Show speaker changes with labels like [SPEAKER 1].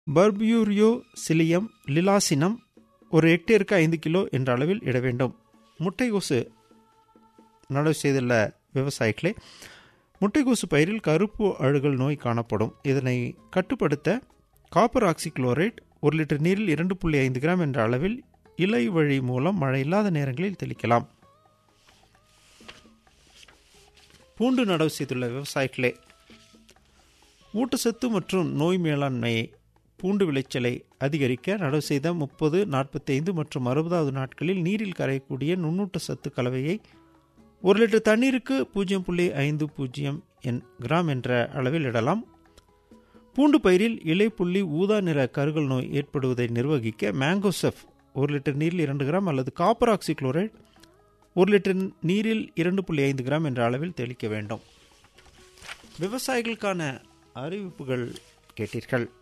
[SPEAKER 1] பர்பியூரியோ சிலியம் லிலாசினம் ஒரு ஹெக்டேருக்கு ஐந்து கிலோ என்ற அளவில் இட வேண்டும் முட்டைகோசு நடவு செய்துள்ள விவசாயிகளே முட்டைகோசு பயிரில் கருப்பு அழுகல் நோய் காணப்படும் இதனை கட்டுப்படுத்த காப்பர் ஆக்சிக்ளோரைட் ஒரு லிட்டர் நீரில் இரண்டு புள்ளி ஐந்து கிராம் என்ற அளவில் இலை வழி மூலம் மழை இல்லாத நேரங்களில் தெளிக்கலாம் பூண்டு நடவு செய்துள்ள விவசாயிகளே ஊட்டச்சத்து மற்றும் நோய் மேலாண்மையை பூண்டு விளைச்சலை அதிகரிக்க நடவு செய்த முப்பது நாற்பத்தைந்து மற்றும் அறுபதாவது நாட்களில் நீரில் கரையக்கூடிய நுண்ணூட்ட சத்து கலவையை ஒரு லிட்டர் தண்ணீருக்கு பூஜ்ஜியம் புள்ளி ஐந்து பூஜ்ஜியம் என் கிராம் என்ற அளவில் இடலாம் பூண்டு பயிரில் இலை புள்ளி ஊதா நிற கருகல் நோய் ஏற்படுவதை நிர்வகிக்க மேங்கோசெஃப் ஒரு லிட்டர் நீரில் இரண்டு கிராம் அல்லது காப்பர் ஆக்சிக்ளோரைட் ஒரு லிட்டர் நீரில் இரண்டு புள்ளி ஐந்து கிராம் என்ற அளவில் தெளிக்க வேண்டும் விவசாயிகளுக்கான அறிவிப்புகள் கேட்டீர்கள்